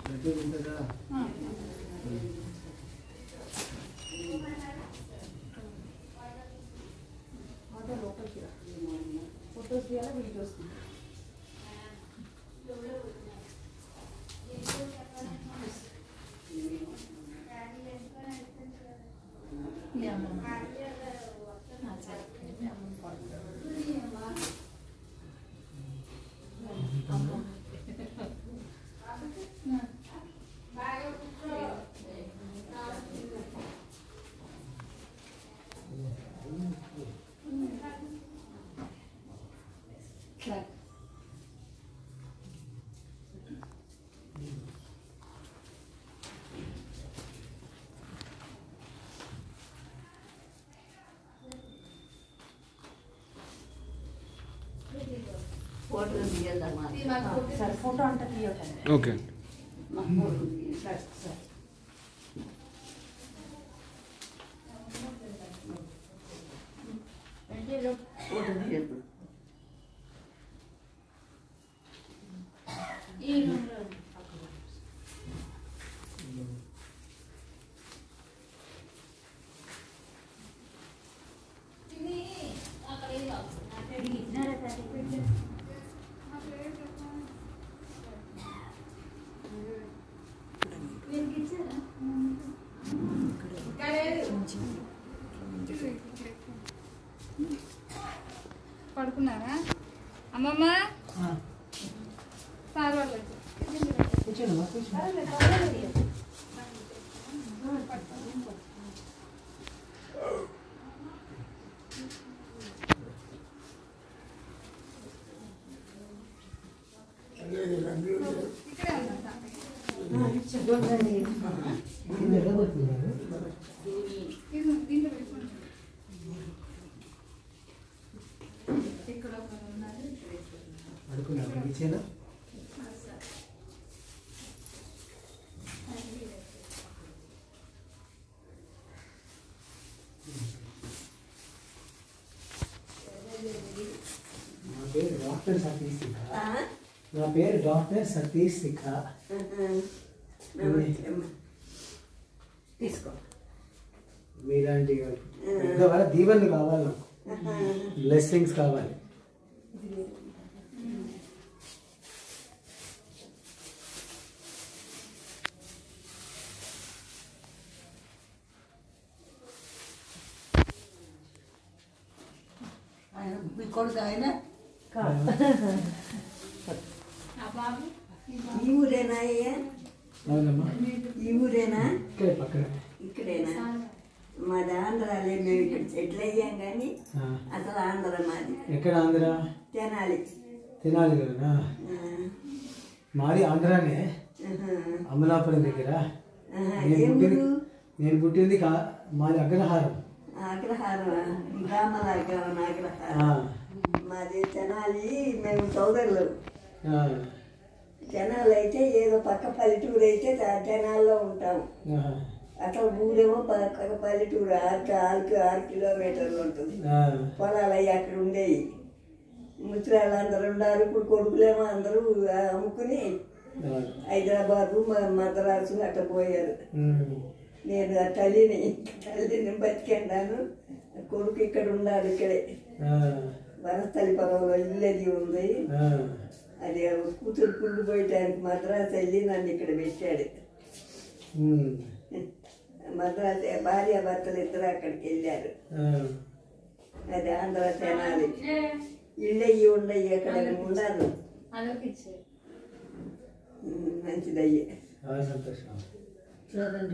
అదే లోపలికి రా ఫొటోస్ తీయాలి వీడియోస్ ఫోటో తీయాలమ్మా సరే ఫోటో అంటే తీయకండి ఓకే మా ఫోటో తీయాలి సార్ ఫోటో తీయద్దు పడుకున్నారా అమ్మమ్మ సార్ వాళ్ళు వచ్చారు. ఇక్కడే ఉన్నాం సార్. ఇది దీంట్లో పెట్టుకోండి. ఇక్కడ ఒకరు ఉన్నారు నా పేరు డాక్టర్ సతీష్ శిఖ నా పేరు డాక్టర్ సతీష్ శిఖ తీసుకో మీలాంటి పెద్దవాళ్ళ దీవెనలు కావాలి నాకు బ్లెస్సింగ్స్ కావాలి ఆయన మీ కొడుకు ఆయన ఆ బాబు ఈ ఊరేనా అయ్యా అవునమ్మా ఈ ఊరేనా ఇక్కడే పక్కన ఇక్కడేనా మాది ఆంధ్రాలే మేము ఇక్కడ సెటిల్ అయ్యాం కానీ ఆ, అసలు ఆంధ్ర మాది ఎక్కడ ఆంధ్ర తెనాలి తినాలి కదా ఆ, మాది ఆంధ్రానే ఆహా, అమలాపురం దగ్గర ఆహా, నేను ఏ పుట్టింది ఊరు నేను పుట్టింది కా మాది అగ్రహారం అగ్రహారం గ్రామలాగ్రహం ఆ, అగ్రహారం మాది తెనాలి మేము సోదరులు ఆ, తెనాలి అయితే ఏదో పక్క పల్లెటూరు అయితే త- తెనాల్లో ఉంటాం ఆహా, అసలు ఊరేమో పక్క పల్లెటూరు ఆరు ఆరు ఆరు కిలోమీటర్లు ఉంటుంది ఆ, పొలాలు అవి అక్కడ ఉండేవి ముసలాళ్ళు అందరూ ఉన్నారు ఇప్పుడు కొడుకులేమో అందరూ ఆ, అమ్ముకుని ఆ, హైదరాబాదు మ- మద్రాసు అట్ట పోయారు ఉమ్, నేను ఆ తల్లిని తల్లిని బతికెండాను కొడుకు ఇక్కడ ఉన్నాడు ఇక్కడే ఆ, వనస్థలి పొలంలో ఇల్లు అది ఉంది ఆ, అది ఆ కూతురు పుల్లు పోయటానికి మద్రాసు వెళ్ళి నన్ను ఇక్కడ పెట్టాడు ఉమ్, మద్రాసు భార్య భర్తలు ఇద్దరు అక్కడికి వెళ్ళారు ఆ, అది ఆంధ్ర తెనాలి ఇల్లు అయ్యి ఉండయి అక్కడ ఉండదు అదొక ఇచ్చారు ఉమ్, మంచిదయ్యే చాలా సంతోషం చూడండి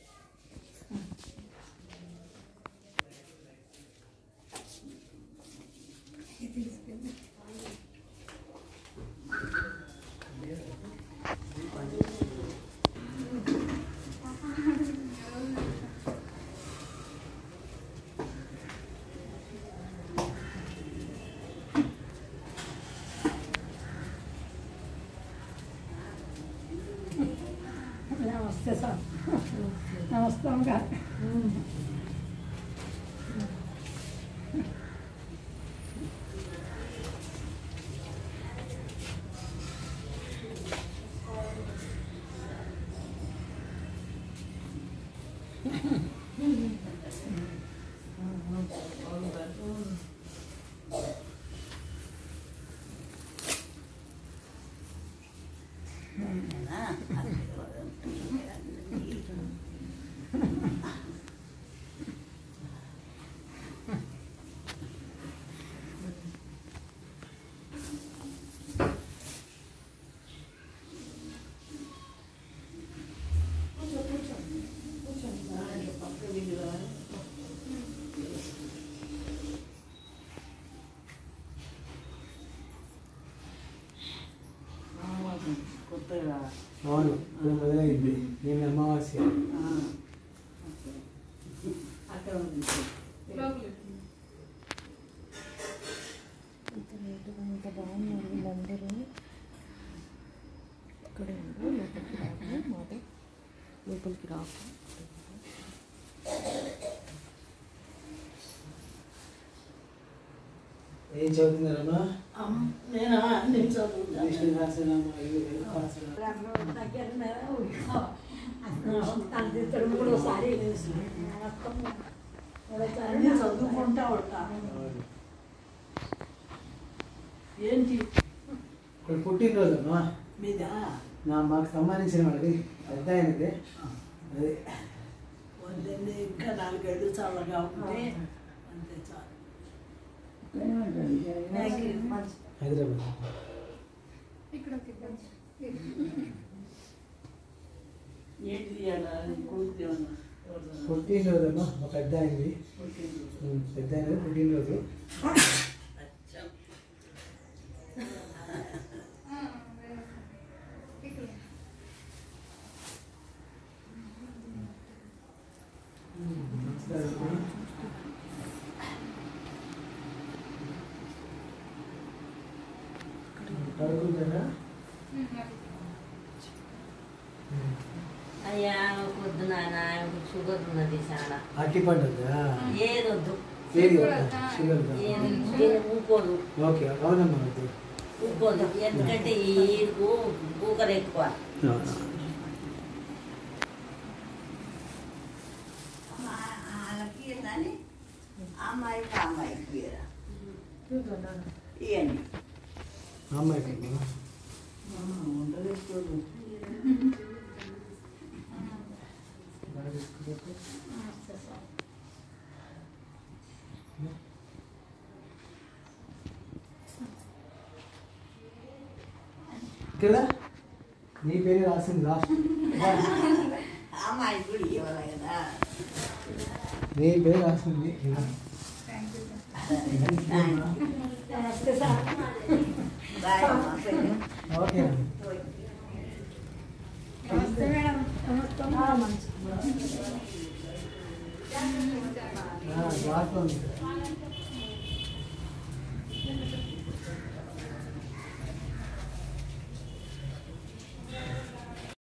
నమస్తే సార్ నమస్తే అమ్మగారు కొత్తగా అవును అది మొదలైంది నేను అమావాస్య అక్కడ ఉంది లోపలికి. ఇంత నీట్గా ఇంత బాగున్నారు వీళ్ళందరూ ఇక్కడే ఉండు లోపలికి రాకు మాతో లోపలికి రాకు ఏం చదువుతున్నారమ్మా నేనా నేను చదువుతాను విష్ణు సహస్రనామ మూడోసారి అన్నీ చదువుకుంటా ఉంటా ఏంటి ఇక్కడ పుట్టినరోజు అమ్మా మీద నా మాకు సంబంధించిన వాళ్ళది పెద్ద ఆయనది అదే వద్దండి ఇంకా నాలుగేళ్ళు చల్లగా ఉంటే అంతే చాలు హైదరాబాద్ ఇక్కడ ఒక ఇబ్బంది. ఏంటి అలా కొడుకు ఏమన్నా ఎవరిదన్నా? పుట్టినరోజు అమ్మా మా పెద్ద ఆయనది పుట్టినరోజు. ఉమ్, పెద్ద ఆయనది పుట్టినరోజు అచ్చా. ఆ, వేరే. ఇక్కడ. నమస్కారం పడుకుంటారా ఉమ్, అది. అయ్యా వద్దు నాయన షుగర్ ఉన్నది చాలా అట్టి పండుగ ఏదొద్దు ఏది వద్దా? షుగర్ వద్దా? ఏది తిని ఊకోదు ఓకే అవునమ్మా వద్దు ఊకోదు ఎందుకంటే ఈడుకు ఊకరు ఎక్కువ వాళ్ళకి ఏందని అమ్మాయికి అమ్మాయికి ఇవన్నీ అమ్మాయికి అమ్మా. ఆ, ఉండలేదు బాగా తీసుకుంటే. ఇక్కడ నీ పేరు రాసింది లాస్ట్ అమ్మాయి కూడా ఇవ్వాలి కదా నీ పేరు రాసింది థ్యాంక్ యూ సార్. బాయ్ అమ్మా కొంచెం ఓకే నమస్తే మేడం లాస్ట్లో ఉంది